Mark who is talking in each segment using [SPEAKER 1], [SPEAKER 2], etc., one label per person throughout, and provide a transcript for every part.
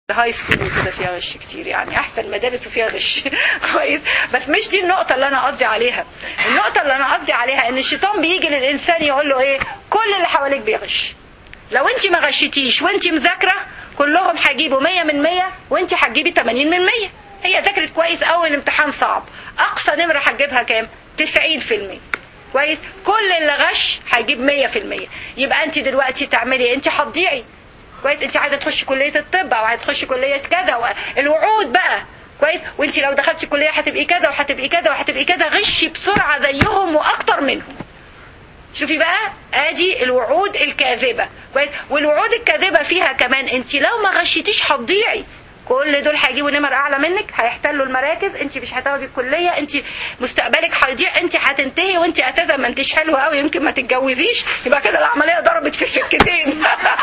[SPEAKER 1] هاي سكول وكده فيها غش كتير يعني احسن مدارس وفيها غش كويس بس مش دي النقطه اللي انا قصدي عليها النقطه اللي انا قصدي عليها ان الشيطان بيجي للانسان يقول له ايه كل اللي حواليك بيغش لو انت ما غشيتيش وانت مذاكره كلهم هيجيبوا 100 من 100 وانت هتجيبي 80 من 100 هي ذاكرت كويس اول امتحان صعب اقصى نمره هتجيبها كام 90% كويس كل اللي غش هيجيب 100% يبقى انت دلوقتي تعملي انت هتضيعي كويس انت عايزه تخشي كليه الطب او عايزه تخشي كليه كذا و... الوعود بقى كويس وانت لو دخلتي كليه هتبقي كذا وهتبقي كذا وهتبقي كذا غشي بسرعه زيهم واكتر منهم شوفي بقى ادي الوعود الكاذبه كويس والوعود الكاذبه فيها كمان انت لو ما غشيتيش هتضيعي كل دول هيجيبوا نمر اعلى منك هيحتلوا المراكز انت مش هتاخدي الكليه انت مستقبلك هيضيع انت هتنتهي وانت اساسا ما انتش حلوه قوي يمكن ما تتجوزيش يبقى كده العمليه ضربت في السكتين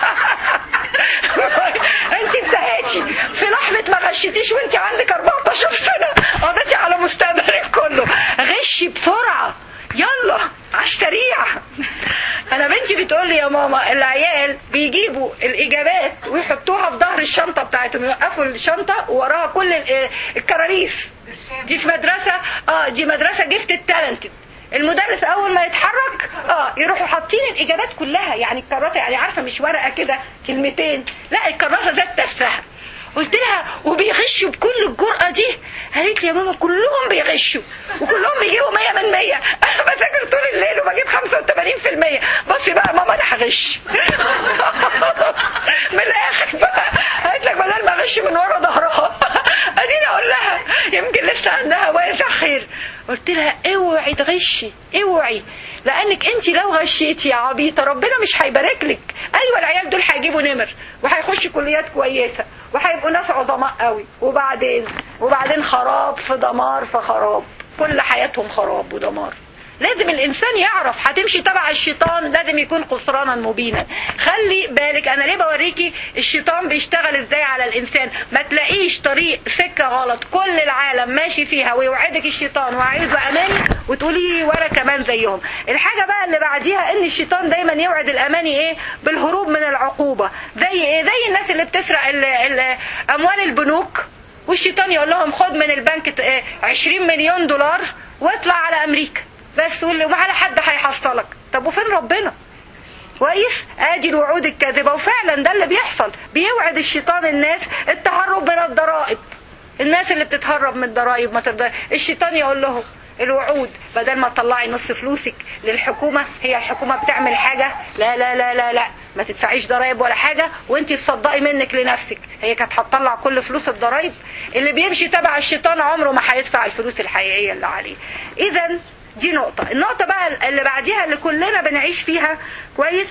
[SPEAKER 1] انت انتهيتي في لحظه ما غشيتيش وانت عندك 14 سنه قضيتي على مستقبلك كله غشي بسرعه يلا على السريع انا بنتي بتقول لي يا ماما العيال بيجيبوا الاجابات ويحطوها في ظهر الشنطه بتاعتهم يوقفوا الشنطه ووراها كل ال- الكراريس دي في مدرسه اه دي مدرسه جفت التالنتد المدرس اول ما يتحرك اه يروحوا حاطين الاجابات كلها يعني الكراسه يعني عارفه مش ورقه كده كلمتين لا الكراسه ذات نفسها قلت لها وبيغشوا بكل الجرأة دي قالت لي يا ماما كلهم بيغشوا وكلهم بيجيبوا 100 من 100 انا بذاكر طول الليل وبجيب 85% بصي بقى يا ماما انا هغش من الاخر بقى قالت لك بدل ما اغش من ورا ظهرها اديني اقول لها يمكن لسه عندها واسع خير قلت لها اوعي تغشي اوعي لانك انت لو غشيتي يا عبيطه ربنا مش هيبارك لك ايوه العيال دول هيجيبوا نمر وهيخشوا كليات كويسه وهيبقوا ناس عظماء قوي وبعدين وبعدين خراب في دمار في خراب كل حياتهم خراب ودمار لازم الانسان يعرف هتمشي تبع الشيطان لازم يكون خسرانا مبينا خلي بالك انا ليه بوريكي الشيطان بيشتغل ازاي على الانسان ما تلاقيش طريق سكه غلط كل العالم ماشي فيها ويوعدك الشيطان وعايز اماني وتقولي وانا كمان زيهم الحاجه بقى اللي بعديها ان الشيطان دايما يوعد الاماني ايه بالهروب من العقوبه زي ايه زي الناس اللي بتسرق ال- ال- اموال البنوك والشيطان يقول لهم خد من البنك ت- 20 مليون دولار واطلع على امريكا بس واللي وعلى حد هيحصلك طب وفين ربنا كويس ادي الوعود الكاذبه وفعلا ده اللي بيحصل بيوعد الشيطان الناس التهرب من الضرائب الناس اللي بتتهرب من الضرائب ما ترضى الشيطان يقول لهم الوعود بدل ما تطلعي نص فلوسك للحكومه هي الحكومه بتعمل حاجه لا لا لا لا لا ما تدفعيش ضرائب ولا حاجه وانت تصدقي منك لنفسك هي كانت هتطلع كل فلوس الضرائب اللي بيمشي تبع الشيطان عمره ما هيدفع الفلوس الحقيقيه اللي عليه اذا دي نقطة النقطة بقى اللي بعديها اللي كلنا بنعيش فيها كويس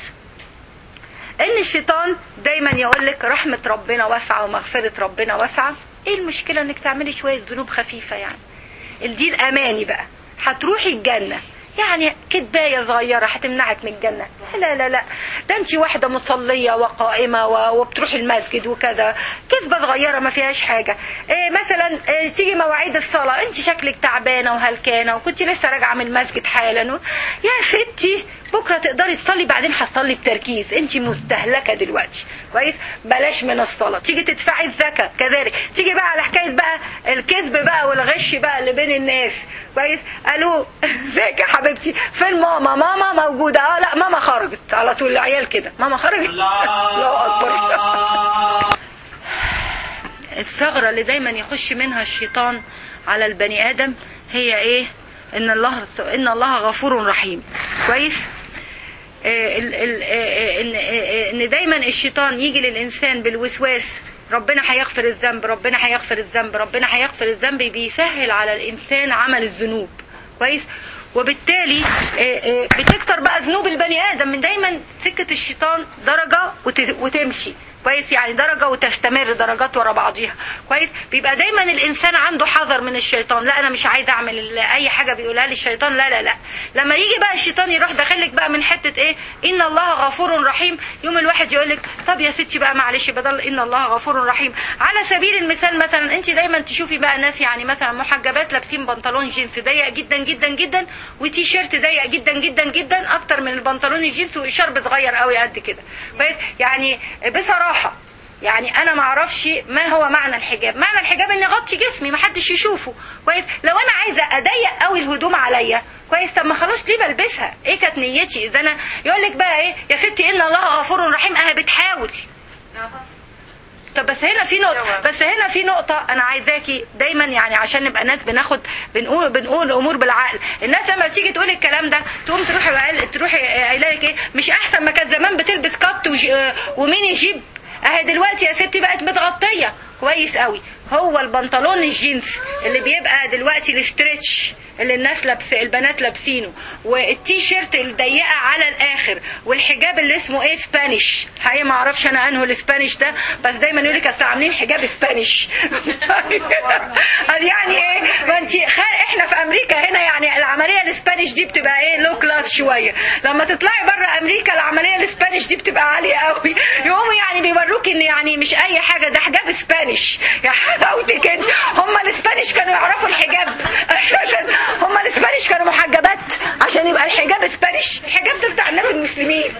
[SPEAKER 1] ان الشيطان دايما يقول لك رحمة ربنا واسعة ومغفرة ربنا واسعة ايه المشكلة انك تعملي شوية ذنوب خفيفة يعني دي الاماني بقى هتروحي الجنة يعني كدباية صغيرة هتمنعك من الجنة لا لا لا ده انت واحدة مصلية وقائمة و- وبتروحي المسجد وكذا كذبة صغيرة ما فيهاش حاجة إيه مثلا إيه تيجي مواعيد الصلاة انت شكلك تعبانة وهلكانة وكنت لسه راجعة من المسجد حالا و... يا ستي بكرة تقدري تصلي بعدين هتصلي بتركيز انت مستهلكة دلوقتي كويس بلاش من الصلاة تيجي تدفعي الزكاة كذلك تيجي بقى على حكاية بقى الكذب بقى والغش بقى اللي بين الناس كويس الو ازيك يا حبيبتي فين ماما ماما موجودة اه لا ماما خرجت على طول العيال كده ماما خرجت الله اكبر الثغرة اللي دايما يخش منها الشيطان على البني آدم هي ايه ان الله ان الله غفور رحيم كويس آه، ال- ال- آه، ان آه، ان دايما الشيطان يجي للانسان بالوسواس ربنا هيغفر الذنب ربنا هيغفر الذنب ربنا هيغفر الذنب بيسهل على الانسان عمل الذنوب كويس وبالتالي آه، آه، بتكتر بقى ذنوب البني ادم من دايما سكه الشيطان درجه وت- وتمشي كويس يعني درجه وتستمر درجات ورا بعضيها كويس بيبقى دايما الانسان عنده حذر من الشيطان لا انا مش عايز اعمل ال- اي حاجه بيقولها لي الشيطان لا لا لا لما يجي بقى الشيطان يروح داخلك بقى من حته ايه ان الله غفور رحيم يوم الواحد يقول لك طب يا ستي بقى معلش بدل ان الله غفور رحيم على سبيل المثال مثلا انت دايما تشوفي بقى ناس يعني مثلا محجبات لابسين بنطلون جينز ضيق جدا جدا جدا وتي شيرت ضيق جدا جدا جدا اكتر من البنطلون الجينز وشرب صغير قوي قد كده كويس؟ يعني بصراحه يعني انا ما اعرفش ما هو معنى الحجاب معنى الحجاب اني اغطي جسمي ما حدش يشوفه كويس لو انا عايزه اضيق قوي الهدوم عليا كويس طب ما خلاص ليه بلبسها ايه كانت نيتي اذا انا يقول لك بقى ايه يا ستي ان الله غفور رحيم انا بتحاول طب بس هنا في نقطة بس هنا في نقطة أنا عايزاكي دايما يعني عشان نبقى ناس بناخد بنقول بنقول الأمور بالعقل، الناس لما بتيجي تقول الكلام ده تقوم تروحي وقال- تروحي قايلة لك إيه مش أحسن ما كانت زمان بتلبس كات وج- وميني جيب أهي دلوقتي يا ستي بقت متغطية كويس قوي هو البنطلون الجينز اللي بيبقى دلوقتي الاسترتش اللي الناس لابس البنات لابسينه والتي شيرت الضيقه على الاخر والحجاب اللي اسمه ايه سبانيش الحقيقه ما اعرفش انا انه الاسبانيش ده بس دايما يقول لك اصل عاملين حجاب سبانيش قال يعني ايه ما انت خير احنا في امريكا هنا يعني العمليه الاسبانيش دي بتبقى ايه لو كلاس شويه لما تطلعي بره امريكا العمليه الاسبانيش دي بتبقى عاليه قوي يقوموا يعني بيوروك ان يعني مش اي حاجه ده حجاب سبانيش يا حلاوتك انت هم الاسبانيش كانوا يعرفوا الحجاب اساسا هم الاسبانيش كانوا محجبات عشان يبقى الحجاب اسبانيش الحجاب ده بتاع الناس المسلمين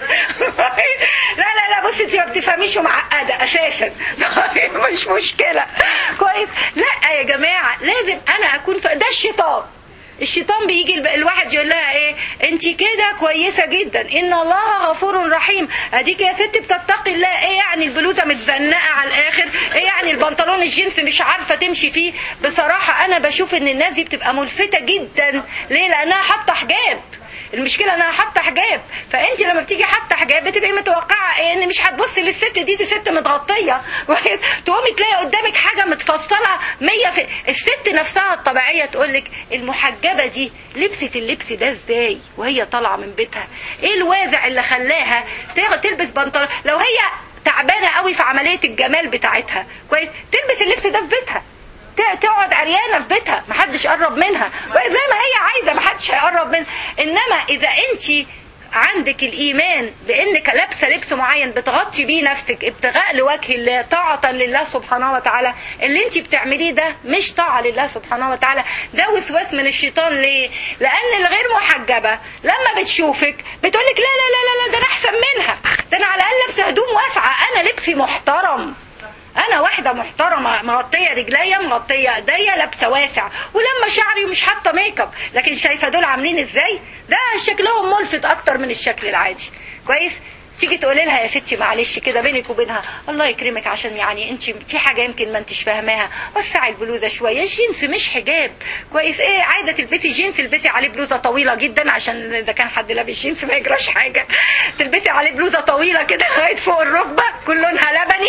[SPEAKER 1] لا لا لا بصي انت ما بتفهميش ومعقده اساسا مش مشكله كويس لا يا جماعه لازم انا اكون ف... ده الشيطان الشيطان بيجي الب- الواحد يقول لها ايه انت كده كويسه جدا ان الله غفور رحيم اديك يا ست بتتقي الله ايه يعني البلوزه متزنقه على الاخر ايه يعني البنطلون الجينز مش عارفه تمشي فيه بصراحه انا بشوف ان الناس دي بتبقى ملفته جدا ليه لانها حاطه حجاب المشكله انها حاطه حجاب فانت لما بتيجي حاطه حجاب بتبقي متوقعه إيه ان مش هتبصي للست دي دي ست متغطيه تقومي تلاقي قدامك حاجه متفصله 100 في الست نفسها الطبيعيه تقول لك المحجبه دي لبست اللبس ده ازاي وهي طالعه من بيتها ايه الوازع اللي خلاها تاخد- تلبس بنطلون لو هي تعبانه قوي في عمليه الجمال بتاعتها كويس تلبس اللبس ده في بيتها ت- تقعد عريانه في بيتها محدش يقرب منها زي ما هي عايزه محدش هيقرب منها انما اذا انت عندك الايمان بانك لابسه لبس معين بتغطي بيه نفسك ابتغاء لوجه الله طاعه لله سبحانه وتعالى اللي انت بتعمليه ده مش طاعه لله سبحانه وتعالى ده وسواس من الشيطان ليه لان الغير محجبه لما بتشوفك بتقولك لا لا لا لا, لا ده انا احسن منها ده انا على الاقل لابسه هدوم واسعه انا لبسي محترم انا واحده محترمه مغطيه رجليا مغطيه ايديا لابسه واسع ولما شعري ومش حاطه ميك اب لكن شايفه دول عاملين ازاي ده شكلهم ملفت اكتر من الشكل العادي كويس تيجي تقولي لها يا ستي معلش كده بينك وبينها الله يكرمك عشان يعني انت في حاجه يمكن ما انتش فاهماها وسعي البلوزه شويه الجينز مش حجاب كويس ايه عايزه تلبسي جينز البسي عليه بلوزه طويله جدا عشان اذا كان حد لابس جينز ما يجراش حاجه تلبسي عليه بلوزه طويله كده لغايه فوق الركبه كل لونها لبني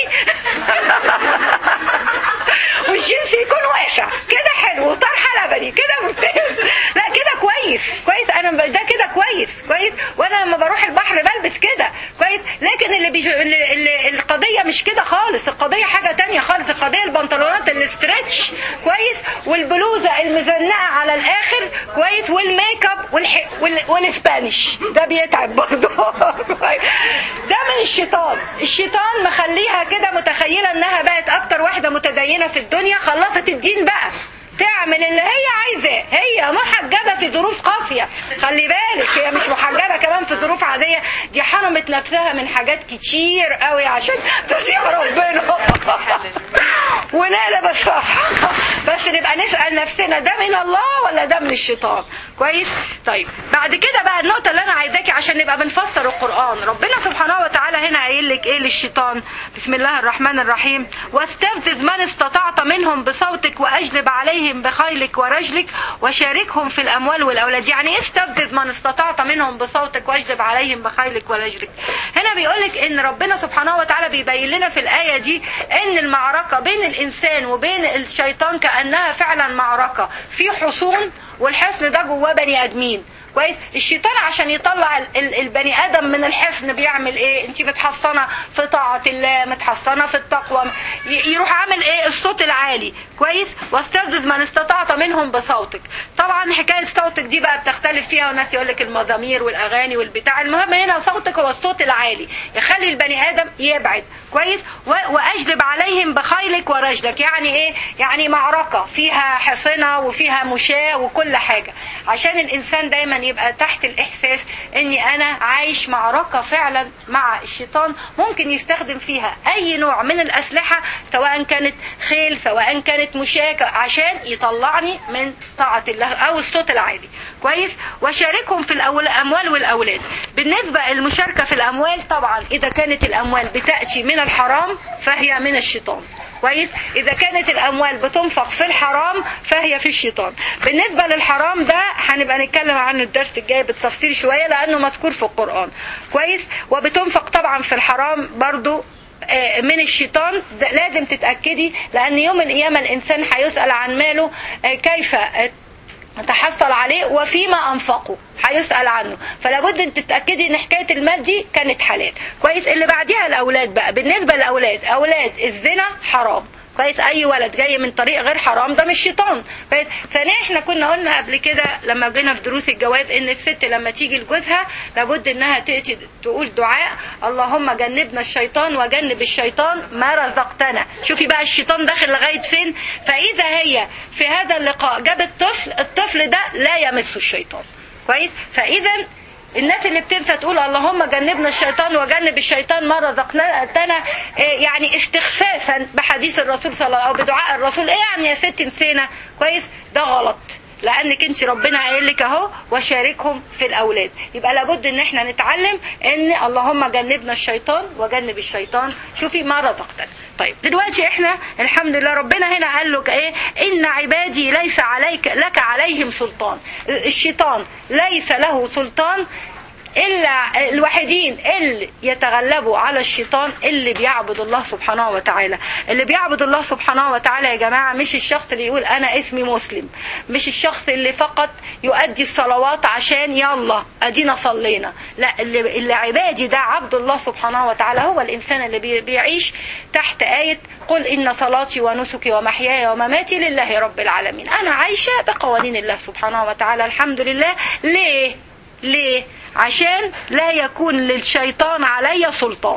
[SPEAKER 1] والجنس يكون واسع كده حلو وطرحه لبني كده ممتاز لا كده كويس كويس انا ب- ده كده كويس كويس وانا لما بروح البحر بلبس كده كويس لكن اللي, بيجو اللي, اللي القضيه مش كده خالص القضيه حاجه تانية خالص القضيه البنطلونات الاسترتش كويس والبلوزه المزنقه على الاخر كويس والميك اب والح... وال... والاسبانيش ده بيتعب برضه ده من الشيطان الشيطان مخليها كده متخيله انها بقت اكتر واحده متدينه في الدنيا خلصت الدين بقى تعمل اللي هي عايزاه هي محجبه في ظروف قاسيه خلي بالك هي مش محجبه كمان في ظروف عاديه دي حرمت نفسها من حاجات كتير قوي عشان تطيع ربنا ونقلب الصح بس نبقى نسال نفسنا ده من الله ولا ده من الشيطان كويس طيب بعد كده بقى النقطه اللي انا عايزاكي عشان نبقى بنفسر القران ربنا سبحانه وتعالى هنا قايل لك ايه للشيطان بسم الله الرحمن الرحيم واستفزز من استطعت منهم بصوتك واجلب عليهم بخيلك ورجلك وشاركهم في الاموال والاولاد يعني ايه استفزز من استطعت منهم بصوتك واجلب عليهم بخيلك ورجلك هنا بيقول لك ان ربنا سبحانه وتعالى بيبين لنا في الايه دي ان المعركه بين الانسان وبين الشيطان كانها فعلا معركه في حصون والحصن ده جواه بني ادمين كويس الشيطان عشان يطلع ال- ال- البني ادم من الحصن بيعمل ايه انت متحصنه في طاعه الله متحصنه في التقوى ي- يروح عامل ايه الصوت العالي كويس واستفزز من استطعت منهم بصوتك طبعا حكايه صوتك دي بقى بتختلف فيها والناس يقول لك المزامير والاغاني والبتاع المهم هنا صوتك هو الصوت العالي يخلي البني ادم يبعد كويس و- واجلب عليهم بخيلك ورجلك يعني ايه يعني معركه فيها حصنه وفيها مشاة وكل حاجه عشان الانسان دايما يبقى تحت الاحساس اني انا عايش معركه فعلا مع الشيطان ممكن يستخدم فيها اي نوع من الاسلحه سواء كانت خيل سواء كانت مشاكة عشان يطلعني من طاعه الله او الصوت العالي كويس وشاركهم في الأول الاموال والاولاد بالنسبه للمشاركه في الاموال طبعا اذا كانت الاموال بتاتي من الحرام فهي من الشيطان كويس اذا كانت الاموال بتنفق في الحرام فهي في الشيطان بالنسبه للحرام ده هنبقى نتكلم عنه الدرس الجاي بالتفصيل شويه لانه مذكور في القران كويس وبتنفق طبعا في الحرام برضو آه، من الشيطان ده لازم تتاكدي لان يوم القيامه الانسان هيسال عن ماله آه، كيف آه، تحصل عليه وفيما انفقه هيسأل عنه فلا بد ان تتاكدي ان حكايه المال دي كانت حلال كويس اللي بعديها الاولاد بقى بالنسبه للاولاد اولاد الزنا حرام كويس اي ولد جاي من طريق غير حرام ده مش شيطان كويس ثانيا احنا كنا قلنا قبل كده لما جينا في دروس الجواز ان الست لما تيجي لجوزها لابد انها تاتي تقول دعاء اللهم جنبنا الشيطان وجنب الشيطان ما رزقتنا شوفي بقى الشيطان داخل لغايه فين فاذا هي في هذا اللقاء جابت طفل الطفل ده لا يمسه الشيطان كويس فاذا الناس اللي بتنسى تقول اللهم جنبنا الشيطان وجنب الشيطان ما رزقتنا إيه يعني استخفافا بحديث الرسول صلى الله عليه وسلم او بدعاء الرسول ايه يعني يا ست نسينا كويس ده غلط لانك انت ربنا قايل لك اهو وشاركهم في الاولاد يبقى لابد ان احنا نتعلم ان اللهم جنبنا الشيطان وجنب الشيطان شوفي ما رزقتنا طيب دلوقتي احنا الحمد لله ربنا هنا قال لك ايه ان عبادي ليس عليك لك عليهم سلطان الشيطان ليس له سلطان الا الوحيدين اللي يتغلبوا على الشيطان اللي بيعبد الله سبحانه وتعالى اللي بيعبد الله سبحانه وتعالى يا جماعه مش الشخص اللي يقول انا اسمي مسلم مش الشخص اللي فقط يؤدي الصلوات عشان يلا ادينا صلينا لا اللي, اللي عبادي ده عبد الله سبحانه وتعالى هو الانسان اللي بي- بيعيش تحت ايه قل ان صلاتي ونسكي ومحياي ومماتي لله رب العالمين انا عايشه بقوانين الله سبحانه وتعالى الحمد لله ليه ليه عشان لا يكون للشيطان علي سلطان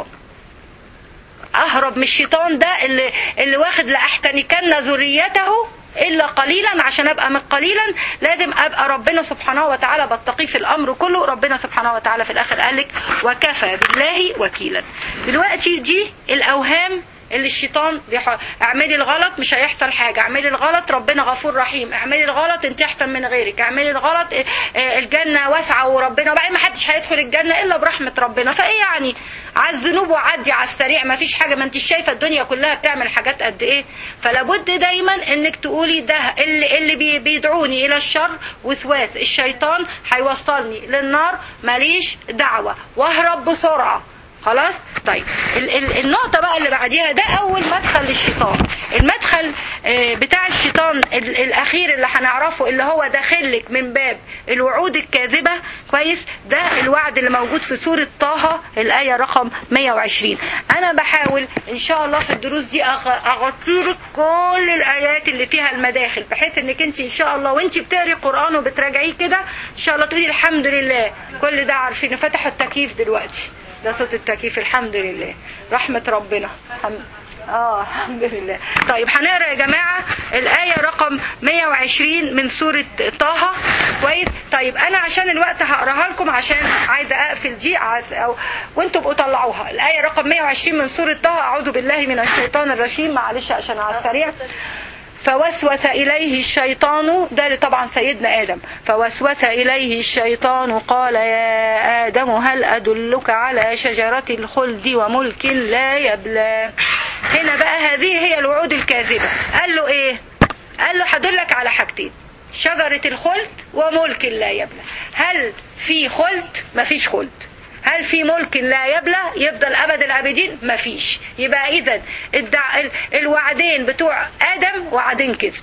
[SPEAKER 1] اهرب من الشيطان ده اللي, اللي واخد لاحتنكن ذريته الا قليلا عشان ابقى من قليلا لازم ابقى ربنا سبحانه وتعالى بتقي في الامر كله ربنا سبحانه وتعالى في الاخر قالك وكفى بالله وكيلا دلوقتي دي الاوهام اللي الشيطان بيح... اعملي الغلط مش هيحصل حاجه اعملي الغلط ربنا غفور رحيم اعملي الغلط انت احسن من غيرك اعملي الغلط اه، اه، الجنه واسعه وربنا وبعدين ما حدش هيدخل الجنه الا برحمه ربنا فايه يعني على الذنوب وعدي على السريع ما فيش حاجه ما انت شايفه الدنيا كلها بتعمل حاجات قد ايه فلابد دايما انك تقولي ده اللي اللي بي- بيدعوني الى الشر وسواس الشيطان هيوصلني للنار ماليش دعوه واهرب بسرعه خلاص طيب ال ال النقطة بقى اللي بعديها ده أول مدخل للشيطان المدخل آه، بتاع الشيطان ال الأخير اللي هنعرفه اللي هو داخلك من باب الوعود الكاذبة كويس ده الوعد اللي موجود في سورة طه الآية رقم 120 أنا بحاول إن شاء الله في الدروس دي أغ- أغطيلك كل الآيات اللي فيها المداخل بحيث إنك أنت إن شاء الله وأنت بتقري قرآن وبتراجعيه كده إن شاء الله تقولي الحمد لله كل ده عارفين فتحوا التكييف دلوقتي ده صوت التكييف الحمد لله رحمة ربنا الحمد اه الحمد لله طيب هنقرا يا جماعه الايه رقم 120 من سوره طه كويس طيب انا عشان الوقت هقراها لكم عشان عايزه اقفل دي عايز أو وانتوا بقوا طلعوها الايه رقم 120 من سوره طه اعوذ بالله من الشيطان الرجيم معلش عشان على السريع فوسوس إليه الشيطان ده طبعا سيدنا آدم فوسوس إليه الشيطان قال يا آدم هل أدلك على شجرة الخلد وملك لا يبلى هنا بقى هذه هي الوعود الكاذبة قال له إيه قال له هدلك على حاجتين شجرة الخلد وملك لا يبلى هل في خلد مفيش خلد هل في ملك لا يبلى يفضل ابد الابدين مفيش يبقى اذا الدع... ال- الوعدين بتوع ادم وعدين كذب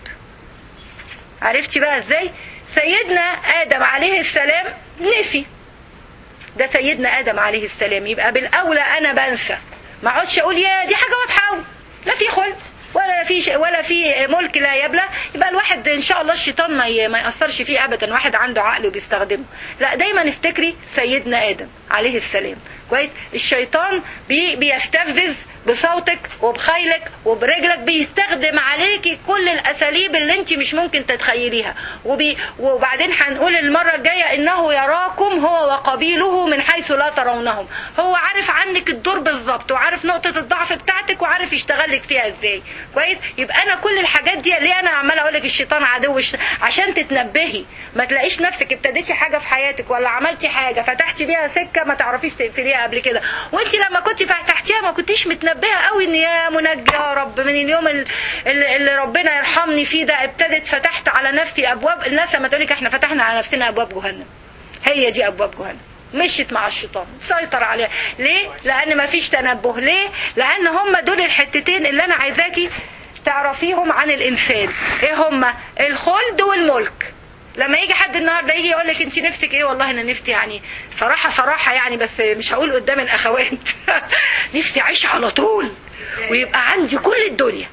[SPEAKER 1] عرفتي بقى ازاي سيدنا ادم عليه السلام نسي ده سيدنا ادم عليه السلام يبقى بالاولى انا بنسى ما اقعدش اقول يا دي حاجه واضحه قوي لا في خلد ولا في ش... ولا في ملك لا يبلى يبقى الواحد ان شاء الله الشيطان ما ي... ما ياثرش فيه ابدا واحد عنده عقل وبيستخدمه لا دايما افتكري سيدنا ادم عليه السلام كويس الشيطان بي... بيستفزز بصوتك وبخيلك وبرجلك بيستخدم عليكي كل الاساليب اللي انت مش ممكن تتخيليها وبي وبعدين هنقول المره الجايه انه يراكم هو وقبيله من حيث لا ترونهم هو عارف عنك الدور بالظبط وعارف نقطه الضعف بتاعتك وعارف يشتغل لك فيها ازاي كويس يبقى انا كل الحاجات دي ليه انا عماله اقول لك الشيطان عدو الش- عشان تتنبهي ما تلاقيش نفسك ابتديتي حاجه في حياتك ولا عملتي حاجه فتحتي بيها سكه ما تعرفيش تقفليها قبل كده وانت لما كنت فتحتيها ما كنتيش متنبهه قوي ان يا منجي يا رب من اليوم ال- ال- اللي ربنا يرحمني فيه ده ابتدت فتحت على نفسي ابواب الناس لما تقولك احنا فتحنا على نفسنا ابواب جهنم هي دي ابواب جهنم مشيت مع الشيطان سيطر عليها ليه لان ما فيش تنبه ليه لان هم دول الحتتين اللي انا عايزاكي تعرفيهم عن الانسان ايه هم الخلد والملك لما يجي حد النهارده يجي يقول لك انت نفسك ايه والله انا نفسي يعني صراحه صراحه يعني بس مش هقول قدام الاخوات نفسي اعيش على طول ويبقى عندي كل الدنيا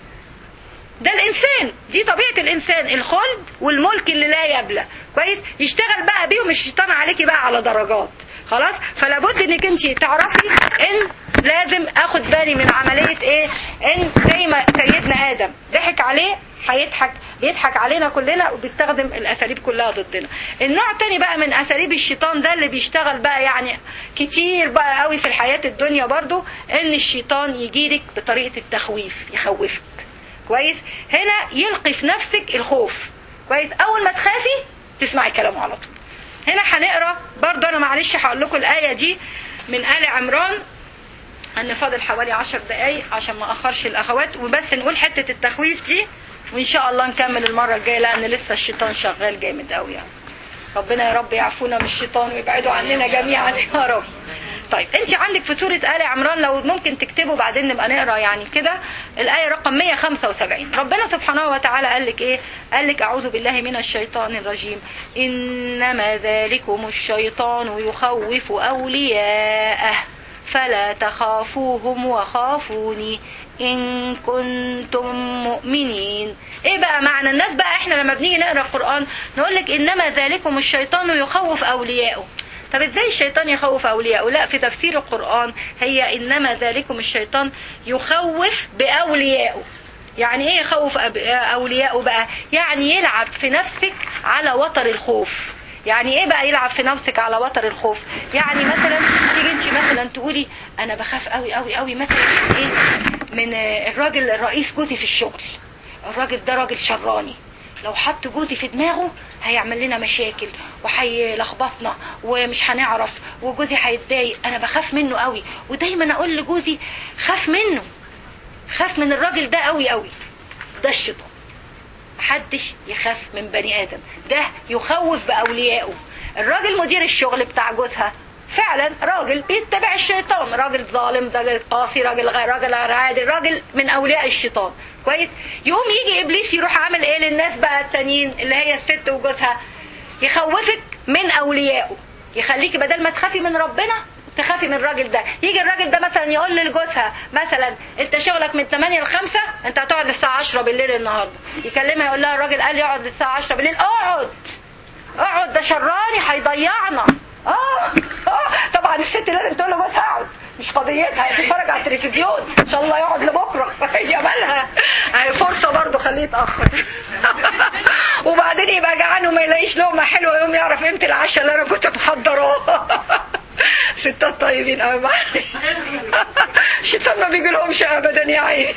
[SPEAKER 1] ده الانسان دي طبيعه الانسان الخلد والملك اللي لا يبلى كويس يشتغل بقى بيهم الشيطان عليكي بقى على درجات خلاص فلا بد انك انت تعرفي ان لازم اخد بالي من عمليه ايه ان زي ما سيدنا ادم ضحك عليه هيضحك بيضحك علينا كلنا وبيستخدم الاساليب كلها ضدنا النوع تاني بقى من اساليب الشيطان ده اللي بيشتغل بقى يعني كتير بقى قوي في الحياه الدنيا برضو ان الشيطان يجيلك بطريقه التخويف يخوفك كويس هنا يلقي في نفسك الخوف كويس اول ما تخافي تسمعي كلامه على طول هنا هنقرا برضو انا معلش هقول لكم الايه دي من ال عمران ان فاضل حوالي عشر دقايق عشان ما اخرش الاخوات وبس نقول حته التخويف دي وان شاء الله نكمل المره الجايه لان لسه الشيطان شغال جامد قوي يعني ربنا يا رب يعفونا من الشيطان ويبعدوا عننا جميعا يا رب طيب انت عندك في سوره ال عمران لو ممكن تكتبوا بعدين نبقى نقرا يعني كده الايه رقم 175 ربنا سبحانه وتعالى قال لك ايه قال لك اعوذ بالله من الشيطان الرجيم انما ذلكم الشيطان يخوف اولياءه فلا تخافوهم وخافوني إن كنتم مؤمنين إيه بقى معنى الناس بقى إحنا لما بنيجي نقرأ القرآن نقول لك إنما ذلكم الشيطان يخوف أولياءه طب ازاي الشيطان يخوف اولياءه لا في تفسير القرآن هي انما ذلكم الشيطان يخوف باوليائه يعني ايه يخوف أب- اوليائه بقى يعني يلعب في نفسك على وتر الخوف يعني ايه بقى يلعب في نفسك على وتر الخوف يعني مثلا تيجي انت مثلا تقولي انا بخاف قوي قوي قوي مثلا ايه من آه، الراجل الرئيس جوزي في الشغل الراجل ده راجل شراني لو حط جوزي في دماغه هيعمل لنا مشاكل وهيلخبطنا ومش هنعرف وجوزي هيتضايق انا بخاف منه قوي ودايما اقول لجوزي خاف منه خاف من الراجل ده قوي قوي ده الشيطان محدش يخاف من بني ادم ده يخوف باوليائه الراجل مدير الشغل بتاع جوزها فعلا راجل بيتبع الشيطان راجل ظالم راجل قاسي راجل غير راجل غير عادل راجل من اولياء الشيطان كويس يقوم يجي ابليس يروح عامل ايه للناس بقى التانيين اللي هي الست وجوزها يخوفك من اوليائه يخليكي بدل ما تخافي من ربنا تخافي من الراجل ده يجي الراجل ده مثلا يقول لجوزها مثلا انت شغلك من 8 ل 5 انت هتقعد للساعه 10 بالليل النهارده يكلمها يقول لها الراجل قال لي اقعد للساعه 10 بالليل اقعد اقعد ده شراني هيضيعنا اه اه طبعا الست لازم تقول لجوزها اقعد مش قضيتها هتتفرج على التلفزيون ان شاء الله يقعد لبكره هي مالها هي فرصه برضه خليه يتاخر وبعدين يبقى جعان وما يلاقيش لقمه حلوه يوم يعرف قيمه العشاء اللي انا كنت محضراه ستات طيبين قوي معايا الشيطان ما بيجي لهمش ابدا يا عيني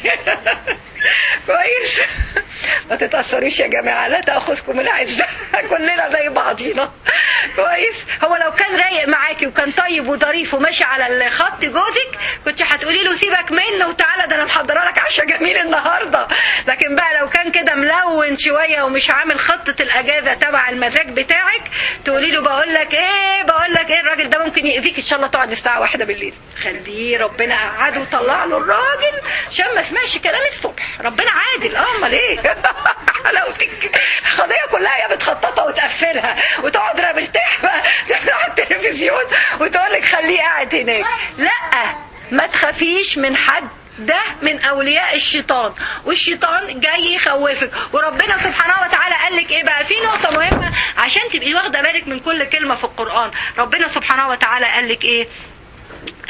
[SPEAKER 1] كويس ما تتاثروش يا جماعه لا تاخذكم العزه كلنا زي بعضينا كويس هو لو كان رايق معاكي وكان طيب وظريف وماشي على الخط جوزك كنت هتقولي له سيبك منه وتعالى ده انا محضره لك عشاء جميل النهارده لكن بقى لو كان كده ملون شويه ومش عامل خطه الاجازه تبع المزاج بتاعك تقولي له بقول لك ايه بقول لك ايه الراجل ده ممكن يأذيك ان شاء الله تقعد الساعه واحدة بالليل خليه ربنا قعده وطلع له الراجل عشان ما سمعش كلام الصبح ربنا عادل اه امال ايه حلاوتك القضيه كلها يا بتخططها وتقفلها وتقعد انا مرتاح بقى تفتح التلفزيون وتقول لك خليه قاعد هناك لا ما تخافيش من حد ده من اولياء الشيطان والشيطان جاي يخوفك وربنا سبحانه وتعالى قال لك ايه بقى في نقطه مهمه عشان تبقي واخده بالك من كل كلمه في القران ربنا سبحانه وتعالى قال لك ايه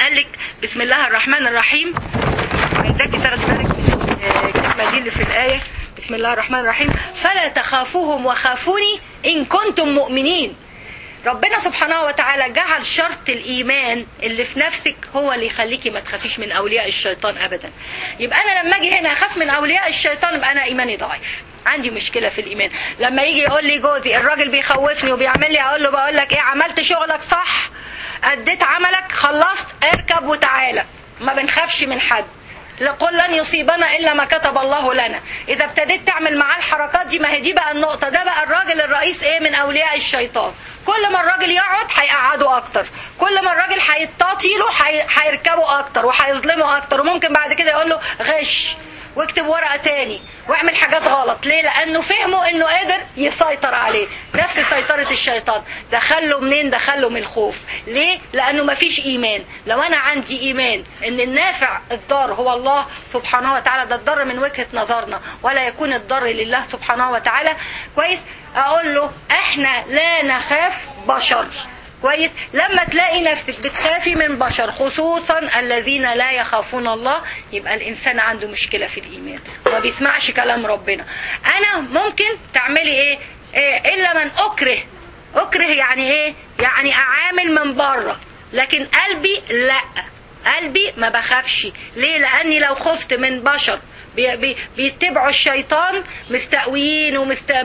[SPEAKER 1] قال لك بسم الله الرحمن الرحيم عايزاكي تاخدي بالك من الكلمه دي اللي في الايه بسم الله الرحمن الرحيم فلا تخافوهم وخافوني ان كنتم مؤمنين ربنا سبحانه وتعالى جعل شرط الايمان اللي في نفسك هو اللي يخليكي ما تخافيش من اولياء الشيطان ابدا يبقى انا لما اجي هنا اخاف من اولياء الشيطان يبقى انا ايماني ضعيف عندي مشكله في الايمان لما يجي يقول لي جوزي الراجل بيخوفني وبيعمل لي اقول له بقول لك ايه عملت شغلك صح اديت عملك خلصت اركب وتعالى ما بنخافش من حد لقل لن يصيبنا الا ما كتب الله لنا اذا ابتديت تعمل معاه الحركات دي ما هي دي بقى النقطه ده بقى الراجل الرئيس ايه من اولياء الشيطان كل ما الراجل يقعد هيقعده اكتر كل ما الراجل هيطاطيله هيركبه اكتر وهيظلمه اكتر وممكن بعد كده يقول له غش واكتب ورقه تاني واعمل حاجات غلط ليه لانه فهموا انه قادر يسيطر عليه نفس سيطره الشيطان دخله منين دخله من الخوف ليه لانه ما فيش ايمان لو انا عندي ايمان ان النافع الضار هو الله سبحانه وتعالى ده الضر من وجهه نظرنا ولا يكون الضر لله سبحانه وتعالى كويس اقول له احنا لا نخاف بشر كويس لما تلاقي نفسك بتخافي من بشر خصوصا الذين لا يخافون الله يبقى الانسان عنده مشكله في الايمان ما بيسمعش كلام ربنا انا ممكن تعملي ايه, إيه الا من اكره اكره يعني ايه يعني اعامل من بره لكن قلبي لا قلبي ما بخافش ليه لاني لو خفت من بشر بي بي بيتبعوا الشيطان مستقويين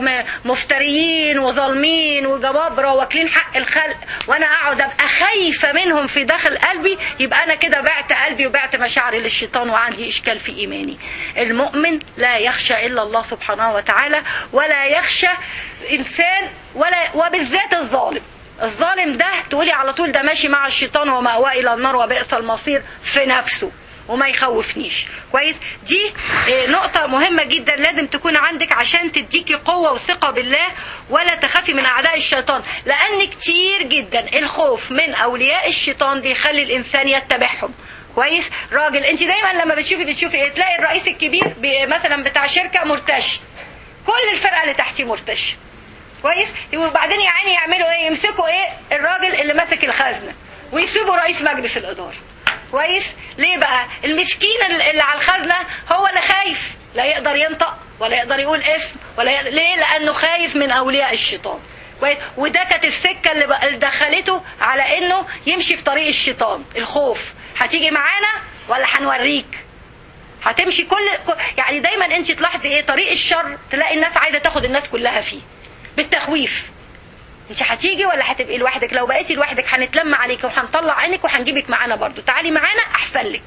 [SPEAKER 1] ومفتريين وظالمين وجبابرة واكلين حق الخلق وانا اقعد ابقى خايفة منهم في داخل قلبي يبقى انا كده بعت قلبي وبعت مشاعري للشيطان وعندي اشكال في ايماني المؤمن لا يخشى الا الله سبحانه وتعالى ولا يخشى انسان ولا وبالذات الظالم الظالم ده تقولي على طول ده ماشي مع الشيطان ومأواه الى النار وبئس المصير في نفسه وما يخوفنيش كويس دي نقطة مهمة جدا لازم تكون عندك عشان تديكي قوة وثقة بالله ولا تخافي من أعداء الشيطان لأن كتير جدا الخوف من أولياء الشيطان بيخلي الإنسان يتبعهم كويس راجل انت دايما لما بتشوفي بتشوفي ايه تلاقي الرئيس الكبير مثلا بتاع شركة مرتش كل الفرقة اللي تحتيه مرتش كويس وبعدين يا عيني يعملوا ايه يمسكوا ايه الراجل اللي ماسك الخزنة ويسيبوا رئيس مجلس الإدارة كويس ليه بقى المسكين اللي على الخزنه هو اللي خايف لا يقدر ينطق ولا يقدر يقول اسم ولا يقدر ليه لانه خايف من اولياء الشيطان كويس وده كانت السكه اللي دخلته على انه يمشي في طريق الشيطان الخوف هتيجي معانا ولا هنوريك هتمشي كل يعني دايما انت تلاحظي ايه طريق الشر تلاقي الناس عايزه تاخد الناس كلها فيه بالتخويف انت هتيجي ولا هتبقي لوحدك لو بقيتي لوحدك هنتلم عليك وهنطلع عينك وهنجيبك معانا برضو تعالي معانا احسن لك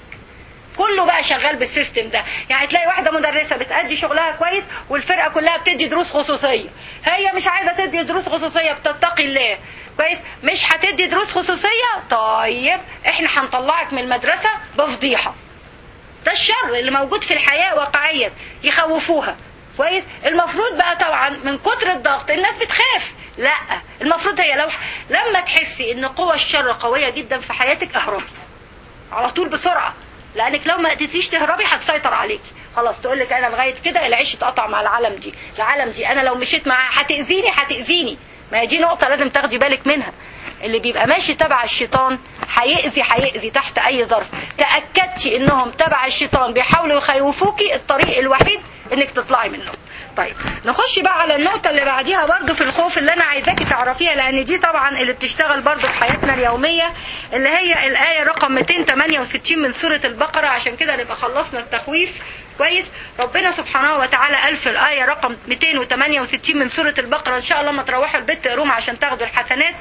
[SPEAKER 1] كله بقى شغال بالسيستم ده يعني تلاقي واحده مدرسه بتأدي شغلها كويس والفرقه كلها بتدي دروس خصوصيه هي مش عايزه تدي دروس خصوصيه بتتقي الله كويس مش هتدي دروس خصوصيه طيب احنا هنطلعك من المدرسه بفضيحه ده الشر اللي موجود في الحياه واقعيا يخوفوها كويس المفروض بقى طبعا من كتر الضغط الناس بتخاف لا المفروض هي لو لما تحسي ان قوى الشر قويه جدا في حياتك اهربي على طول بسرعه لانك لو ما قدرتيش تهربي هتسيطر عليكي خلاص تقول لك انا لغايه كده العيش اتقطع مع العالم دي العالم دي انا لو مشيت معاها هتاذيني هتاذيني ما هي دي نقطه لازم تاخدي بالك منها اللي بيبقى ماشي تبع الشيطان هيأذي هيأذي تحت اي ظرف تاكدتي انهم تبع الشيطان بيحاولوا يخوفوكي الطريق الوحيد انك تطلعي منه طيب نخش بقى على النقطة اللي بعديها برضو في الخوف اللي أنا عايزاكي تعرفيها لأن دي طبعا اللي بتشتغل برضو في حياتنا اليومية اللي هي الآية رقم 268 من سورة البقرة عشان كده نبقى خلصنا التخويف كويس ربنا سبحانه وتعالى قال في الآية رقم 268 من سورة البقرة إن شاء الله ما تروحوا البيت تقروها عشان تاخدوا الحسنات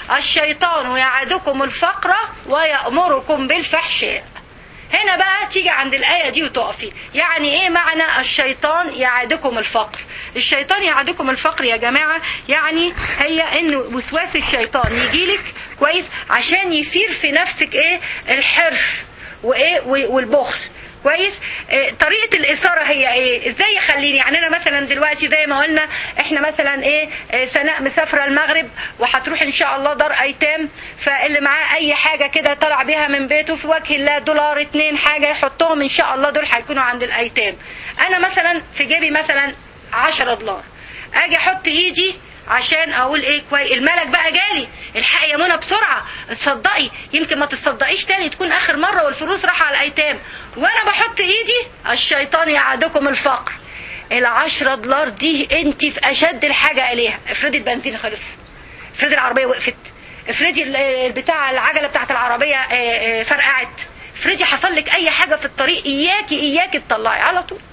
[SPEAKER 1] الشيطان يعدكم الفقر ويأمركم بالفحشاء هنا بقى تيجي عند الآية دي وتقفي يعني ايه معنى الشيطان يعدكم الفقر الشيطان يعدكم الفقر يا جماعة يعني هي ان وسواس الشيطان يجيلك كويس عشان يصير في نفسك ايه الحرص وايه والبخل كويس إيه طريقه الاثاره هي ايه ازاي يخليني يعني انا مثلا دلوقتي زي ما قلنا احنا مثلا ايه, إيه سناء مسافره المغرب وهتروح ان شاء الله دار ايتام فاللي معاه اي حاجه كده طلع بيها من بيته في وجه الله دولار اتنين حاجه يحطهم ان شاء الله دول هيكونوا عند الايتام انا مثلا في جيبي مثلا 10 دولار اجي احط ايدي عشان اقول ايه كويس الملك بقى جالي الحقي يا منى بسرعه اتصدقي يمكن ما تصدقيش تاني تكون اخر مره والفلوس راح على الايتام وانا بحط ايدي الشيطان يعدكم الفقر العشرة دولار دي انت في اشد الحاجه اليها افرضي البنزين خلص افرضي العربيه وقفت افرضي البتاع العجله بتاعت العربيه فرقعت افرضي حصل لك اي حاجه في الطريق اياكي اياكي تطلعي على طول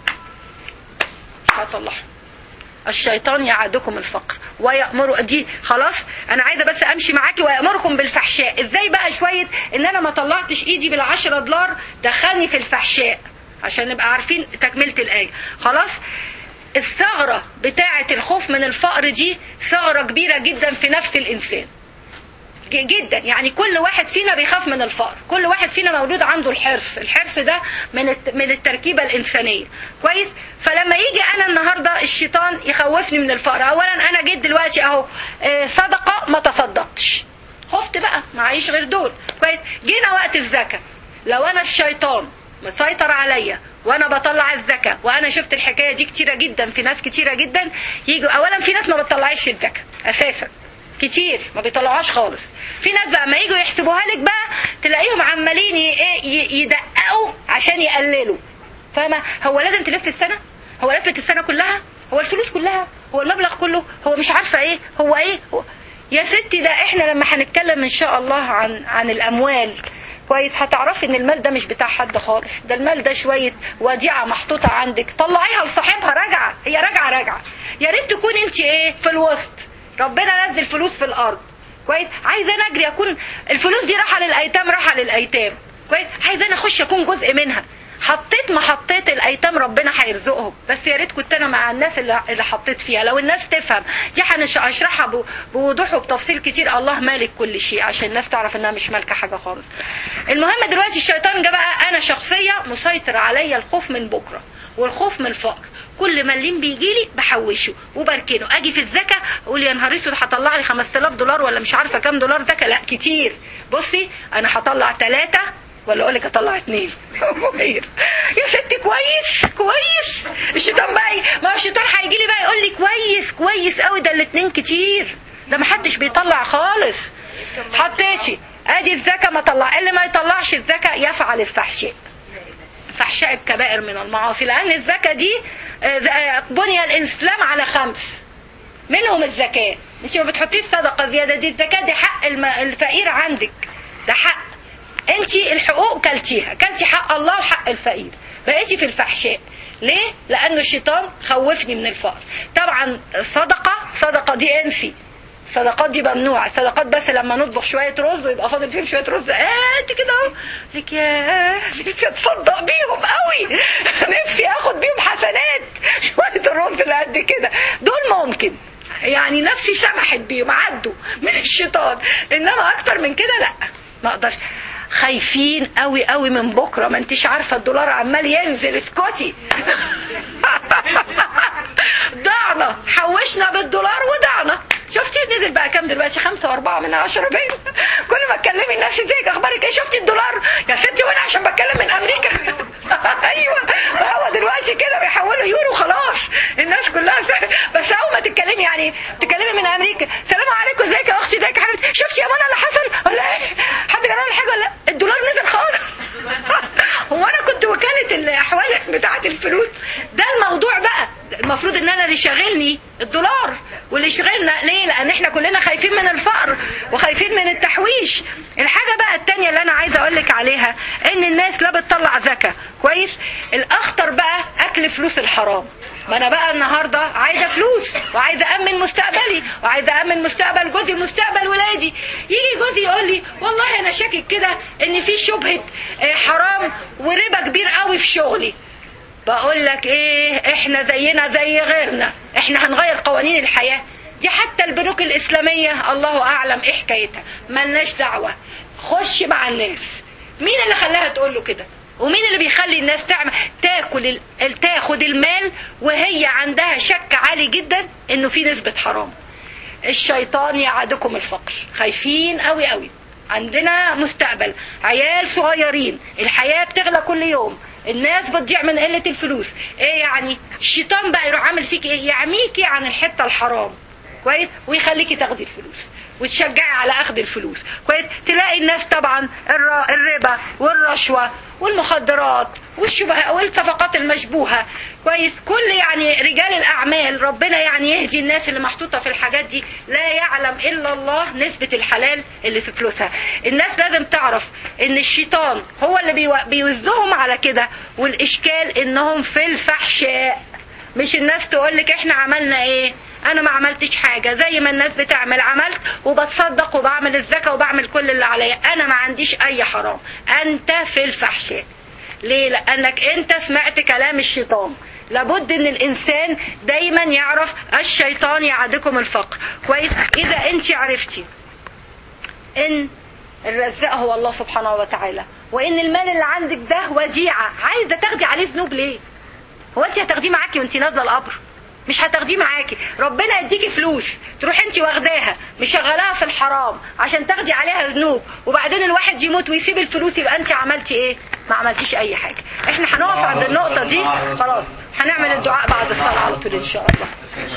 [SPEAKER 1] مش هطلعها الشيطان يعدكم الفقر ويأمر دي خلاص انا عايزه بس امشي معاكي ويأمركم بالفحشاء ازاي بقى شويه ان انا ما طلعتش ايدي بالعشرة دولار دخلني في الفحشاء عشان نبقى عارفين تكمله الايه خلاص الثغره بتاعه الخوف من الفقر دي ثغره كبيره جدا في نفس الانسان جدا يعني كل واحد فينا بيخاف من الفقر كل واحد فينا مولود عنده الحرص الحرص ده من من التركيبه الانسانيه كويس فلما يجي انا النهارده الشيطان يخوفني من الفقر اولا انا جيت دلوقتي اهو صدقه ما تصدقتش خفت بقى معيش غير دول كويس جينا وقت الزكاه لو انا الشيطان مسيطر عليا وانا بطلع الزكاه وانا شفت الحكايه دي كتيره جدا في ناس كتيره جدا يجوا اولا في ناس ما بتطلعش الزكاه اساسا كتير ما بيطلعوهاش خالص في ناس بقى ما يجوا يحسبوها لك بقى تلاقيهم عمالين يدققوا عشان يقللوا فاهمه هو لازم تلف السنه هو لفت السنه كلها هو الفلوس كلها هو المبلغ كله هو مش عارفه ايه هو ايه هو يا ستي ده احنا لما هنتكلم ان شاء الله عن عن الاموال كويس هتعرفي ان المال ده مش بتاع حد خالص ده المال ده شويه وديعه محطوطه عندك طلعيها لصاحبها راجعه هي راجعه راجعه يا ريت تكون انت ايه في الوسط ربنا نزل فلوس في الارض كويس عايزه انا اجري اكون الفلوس دي راحه للايتام راحه للايتام كويس عايزه انا اخش اكون جزء منها حطيت ما حطيت الايتام ربنا هيرزقهم بس يا ريت كنت انا مع الناس اللي, اللي حطيت فيها لو الناس تفهم دي هنشرحها بوضوح وبتفصيل كتير الله مالك كل شيء عشان الناس تعرف انها مش مالكه حاجه خالص المهم دلوقتي الشيطان جه بقى انا شخصيه مسيطر عليا الخوف من بكره والخوف من الفقر كل مليم بيجي لي بحوشه وبركنه اجي في الزكاه اقول يا نهار اسود هطلع لي 5000 دولار ولا مش عارفه كام دولار زكاه لا كتير بصي انا هطلع ثلاثه ولا اقول لك اطلع اثنين يا ستي كويس كويس الشيطان بقى ما هو الشيطان هيجي لي بقى يقول لي كويس كويس قوي ده الاثنين كتير ده ما حدش بيطلع خالص حطيتي ادي الزكاه ما طلع اللي ما يطلعش الزكاه يفعل الفحشاء فحشاء الكبائر من المعاصي لان الزكاه دي بني الاسلام على خمس منهم الزكاه انت ما بتحطيش صدقه زياده دي الزكاه دي حق الفقير عندك ده حق انت الحقوق كلتيها كلتي حق الله وحق الفقير بقيتي في الفحشاء ليه لانه الشيطان خوفني من الفقر طبعا صدقه صدقه دي انسي الصدقات دي ممنوعه الصدقات بس لما نطبخ شويه رز ويبقى فاضل فيهم شويه رز آه انت كده اهو لك يا نفسي اتصدق بيهم قوي نفسي اخد بيهم حسنات شويه الرز اللي قد كده دول ممكن يعني نفسي سمحت بيهم عدوا من الشيطان انما اكتر من كده لا ما اقدرش خايفين قوي قوي من بكره ما انتش عارفه الدولار عمال ينزل اسكتي ضعنا حوشنا بالدولار وضعنا شفتي نزل بقى كام دلوقتي خمسة واربعة من عشرة باين كل ما تكلمي الناس ازيك اخبارك ايه شفتي الدولار يا ستي وانا عشان بتكلم من امريكا ايوه هو دلوقتي كده بيحولوا يورو خلاص الناس كلها بس اول ما تتكلمي يعني تتكلمي من امريكا سلام عليكم ازيك يا اختي ازيك يا حبيبتي شفتي يا منى اللي حصل ولا ايه حد جرى حاجه ولا الدولار نزل خالص هو انا كنت وكاله الاحوال بتاعه الفلوس ده الموضوع بقى المفروض ان انا اللي شاغلني الدولار واللي شغلنا ليه لان احنا كلنا خايفين من الفقر وخايفين من التحويش الحاجه بقى التانية اللي انا عايزه اقول لك عليها ان الناس لا بتطلع زكاه كويس الاخطر بقى اكل فلوس الحرام ما انا بقى النهارده عايزه فلوس وعايزه امن مستقبلي وعايزه امن مستقبل جوزي ومستقبل ولادي يجي جوزي يقول لي والله انا شاكك كده ان في شبهه حرام وربا كبير قوي في شغلي بقول لك ايه احنا زينا زي غيرنا احنا هنغير قوانين الحياه دي حتى البنوك الاسلاميه الله اعلم ايه حكايتها ملناش دعوه خش مع الناس مين اللي خلاها تقول له كده ومين اللي بيخلي الناس تعمل تاكل ال... تاخد المال وهي عندها شك عالي جدا انه في نسبه حرام الشيطان يعدكم الفقر خايفين قوي قوي عندنا مستقبل عيال صغيرين الحياه بتغلى كل يوم الناس بتضيع من قله الفلوس ايه يعني الشيطان بقى يروح عامل فيك ايه يعميكي عن الحته الحرام كويس ويخليكي تاخدي الفلوس وتشجعي على اخذ الفلوس كويس تلاقي الناس طبعا الر- الربا والرشوه والمخدرات والشبهه والصفقات المشبوهه كويس كل يعني رجال الاعمال ربنا يعني يهدي الناس اللي محطوطه في الحاجات دي لا يعلم الا الله نسبه الحلال اللي في فلوسها الناس لازم تعرف ان الشيطان هو اللي بيو- بيوزهم على كده والاشكال انهم في الفحشاء مش الناس تقول لك احنا عملنا ايه انا ما عملتش حاجه زي ما الناس بتعمل عملت وبتصدق وبعمل الزكاه وبعمل كل اللي عليا انا ما عنديش اي حرام انت في الفحشاء ليه لانك انت سمعت كلام الشيطان لابد ان الانسان دايما يعرف الشيطان يعدكم الفقر كويس اذا انت عرفتي ان الرزاق هو الله سبحانه وتعالى وان المال اللي عندك ده وديعه عايزه تاخدي عليه ذنوب ليه هو انت هتاخديه معاكي وانت نازله القبر مش هتاخديه معاكي ربنا يديكي فلوس تروح انت واخداها مشغلاها في الحرام عشان تاخدي عليها ذنوب وبعدين الواحد يموت ويسيب الفلوس يبقى انت عملتي ايه ما عملتيش اي حاجه احنا هنقف عند النقطه دي خلاص هنعمل الدعاء بعد الصلاه على طول ان شاء الله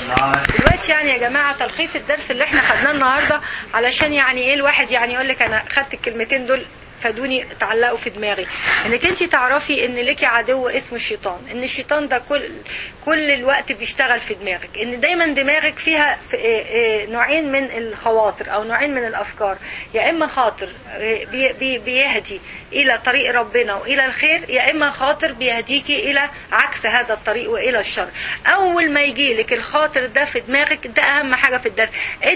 [SPEAKER 1] دلوقتي يعني يا جماعه تلخيص الدرس اللي احنا خدناه النهارده علشان يعني ايه الواحد يعني يقول لك انا خدت الكلمتين دول فادوني تعلقوا في دماغي انك انت تعرفي ان ليكي عدو اسمه الشيطان ان الشيطان ده كل كل الوقت بيشتغل في دماغك ان دايما دماغك فيها في إيه إيه نوعين من الخواطر او نوعين من الافكار يا اما خاطر بي بي بيهدي الى طريق ربنا والى الخير يا اما خاطر بيهديكي الى عكس هذا الطريق والى الشر اول ما يجي لك الخاطر ده في دماغك ده اهم حاجه في الدرس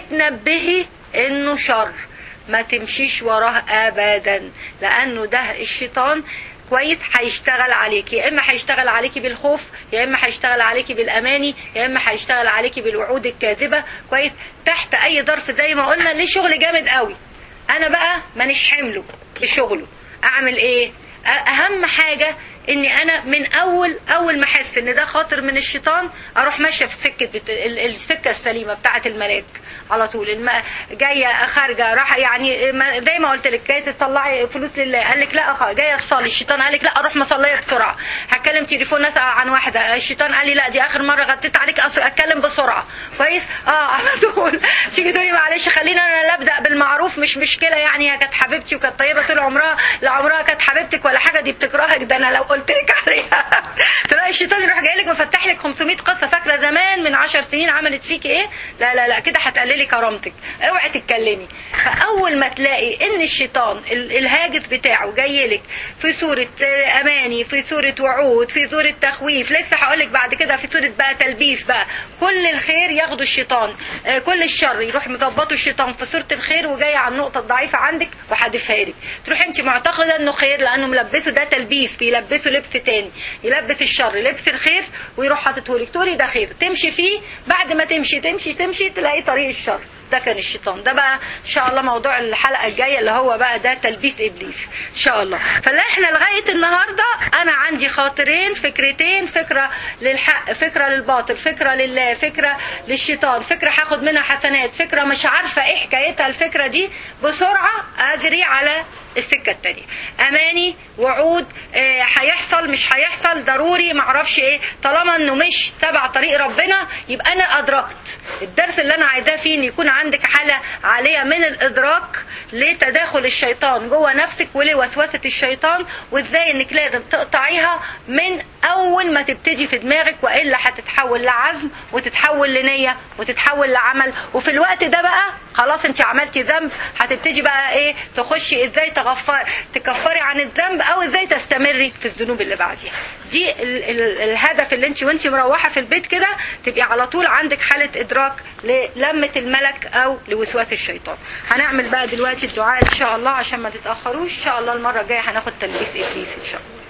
[SPEAKER 1] اتنبهي انه شر ما تمشيش وراه ابدا لانه ده الشيطان كويس هيشتغل عليكي يا اما هيشتغل عليكي بالخوف يا اما هيشتغل عليكي بالاماني يا اما هيشتغل عليكي بالوعود الكاذبه كويس تحت اي ظرف زي ما قلنا ليه شغل جامد قوي انا بقى مانيش حمله بشغله اعمل ايه اهم حاجه اني انا من اول اول ما احس ان ده خاطر من الشيطان اروح ماشيه في سكه بت... ال- السكه السليمه بتاعه الملاك على طول الم... جايه خارجه راح يعني ما- زي ما قلت لك جايه تطلعي فلوس لله قال لك لا أخ... جايه تصلي الشيطان قال لك لا اروح مصليه بسرعه هتكلم تليفون اسال عن واحده الشيطان قال لي لا دي اخر مره غطيت عليك أص... اتكلم بسرعه كويس اه على طول تيجي تقولي معلش خلينا انا لا ابدا بالمعروف مش مشكله يعني هي كانت حبيبتي وكانت طيبه طول عمرها لا عمرها كانت حبيبتك ولا حاجه دي بتكرهك ده انا لو قلت لك عليها تلاقي الشيطان يروح جاي لك مفتح لك 500 قصه فاكره زمان من 10 سنين عملت فيكي ايه لا لا لا كده هتقللي كرامتك اوعي تتكلمي فاول ما تلاقي ان الشيطان ال- الهاجس بتاعه جاي لك في صوره آه، اماني في صوره وعود في صوره تخويف لسه هقول لك بعد كده في صوره بقى تلبيس بقى كل الخير ياخده الشيطان آه، كل الشر يروح مظبطه الشيطان في صوره الخير وجاي على النقطه الضعيفه عندك وحادفها لك تروح انت معتقده انه خير لانه ملبسه ده تلبيس بيلبسه لبس تاني يلبس الشر لبس الخير ويروح حاططه لك تقولي ده خير تمشي فيه بعد ما تمشي تمشي تمشي تلاقي طريق الشر ده كان الشيطان ده بقى ان شاء الله موضوع الحلقه الجايه اللي هو بقى ده تلبيس ابليس ان شاء الله فلا احنا لغايه النهارده انا عندي خاطرين فكرتين فكره للحق فكره للباطل فكره لله فكره للشيطان فكره هاخد منها حسنات فكره مش عارفه ايه حكايتها الفكره دي بسرعه اجري على السكه التانية اماني وعود آه، هيحصل مش هيحصل ضروري معرفش ايه طالما انه مش تبع طريق ربنا يبقى انا ادركت الدرس اللي انا عايزاه فيه ان يكون عندك حاله عاليه من الادراك لتداخل الشيطان جوه نفسك ولوسوسه الشيطان وازاي انك لازم تقطعيها من اول ما تبتدي في دماغك والا هتتحول لعزم وتتحول لنيه وتتحول لعمل وفي الوقت ده بقى خلاص انت عملتي ذنب هتبتدي بقى ايه تخشي ازاي تغفر تكفري عن الذنب او ازاي تستمري في الذنوب اللي بعديها دي ال ال الهدف اللي انت وانت مروحه في البيت كده تبقي على طول عندك حاله ادراك للمه الملك او لوسواس الشيطان هنعمل بقى دلوقتي الدعاء ان شاء الله عشان ما تتاخروش ان شاء الله المره الجايه هناخد تلبيس ابليس ان شاء الله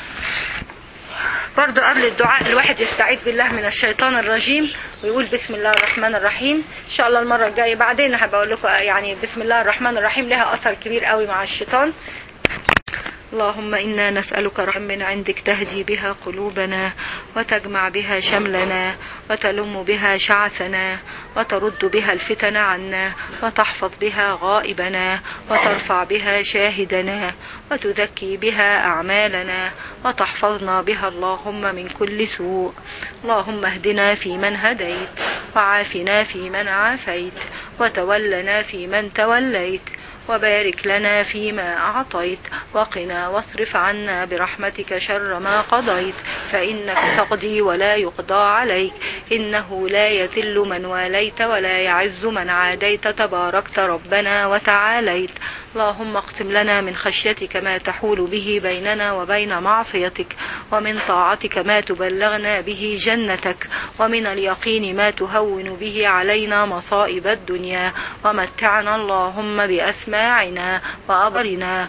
[SPEAKER 1] برضو قبل الدعاء الواحد يستعيذ بالله من الشيطان الرجيم ويقول بسم الله الرحمن الرحيم ان شاء الله المره الجايه بعدين هبقول لكم يعني بسم الله الرحمن الرحيم لها اثر كبير قوي مع الشيطان اللهم إنا نسألك رحمة من عندك تهدي بها قلوبنا وتجمع بها شملنا وتلم بها شعثنا وترد بها الفتن عنا وتحفظ بها غائبنا وترفع بها شاهدنا وتزكي بها أعمالنا وتحفظنا بها اللهم من كل سوء اللهم اهدنا فيمن هديت وعافنا فيمن عافيت وتولنا فيمن توليت وبارك لنا فيما أعطيت وقنا واصرف عنا برحمتك شر ما قضيت فإنك تقضي ولا يقضى عليك إنه لا يذل من واليت ولا يعز من عاديت تباركت ربنا وتعاليت اللهم اقسم لنا من خشيتك ما تحول به بيننا وبين معصيتك ومن طاعتك ما تبلغنا به جنتك ومن اليقين ما تهون به علينا مصائب الدنيا ومتعنا اللهم بأسماعنا وأبرنا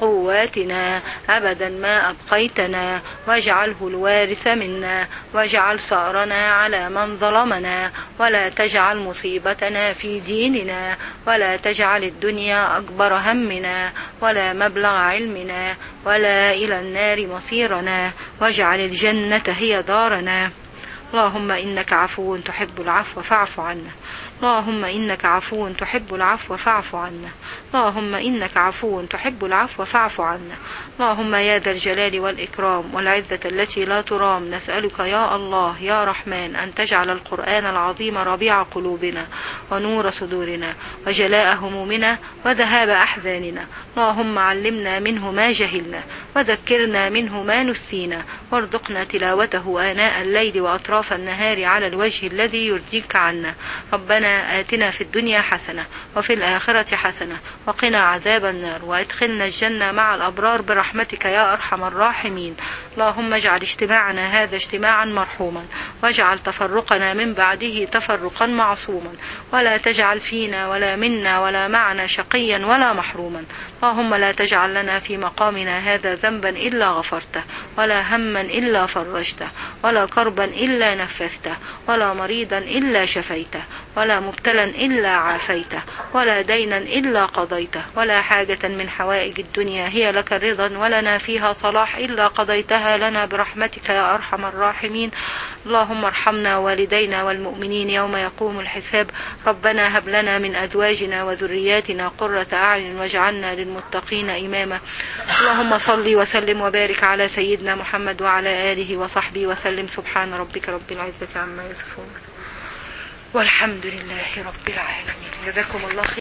[SPEAKER 1] وقواتنا أبدا ما أبقيتنا واجعله الوارث منا واجعل ثأرنا على من ظلمنا ولا تجعل مصيبتنا في ديننا ولا تجعل الدنيا أكبر همنا ولا مبلغ علمنا ولا إلى النار مصيرنا واجعل الجنة هي دارنا اللهم إنك عفو تحب العفو فاعف عنا اللهم إنك عفو تحب العفو فاعف عنا اللهم إنك عفو تحب العفو فاعف عنا اللهم يا ذا الجلال والإكرام والعزة التي لا ترام نسألك يا الله يا رحمن أن تجعل القرآن العظيم ربيع قلوبنا ونور صدورنا وجلاء همومنا وذهاب أحزاننا اللهم علمنا منه ما جهلنا وذكرنا منه ما نسينا وارزقنا تلاوته آناء الليل وأطراف النهار على الوجه الذي يرضيك عنا ربنا آتنا في الدنيا حسنة وفي الآخرة حسنة وقنا عذاب النار وادخلنا الجنة مع الأبرار برحمتك يا أرحم الراحمين اللهم اجعل اجتماعنا هذا اجتماعا مرحوما واجعل تفرقنا من بعده تفرقا معصوما ولا تجعل فينا ولا منا ولا معنا شقيا ولا محروما اللهم لا تجعل لنا في مقامنا هذا ذنبا إلا غفرته ولا هما إلا فرجته ولا كربا إلا نفسته ولا مريضا إلا شفيته ولا مبتلا إلا عافيته ولا دينا إلا قضيته ولا حاجة من حوائج الدنيا هي لك رضا ولنا فيها صلاح إلا قضيتها لنا برحمتك يا أرحم الراحمين اللهم ارحمنا والدينا والمؤمنين يوم يقوم الحساب ربنا هب لنا من أزواجنا وذرياتنا قرة أعين واجعلنا للمتقين إماما اللهم صل وسلم وبارك على سيدنا محمد وعلى آله وصحبه وسلم سبحان ربك رب العزة عما يصفون والحمد لله رب العالمين جزاكم الله خير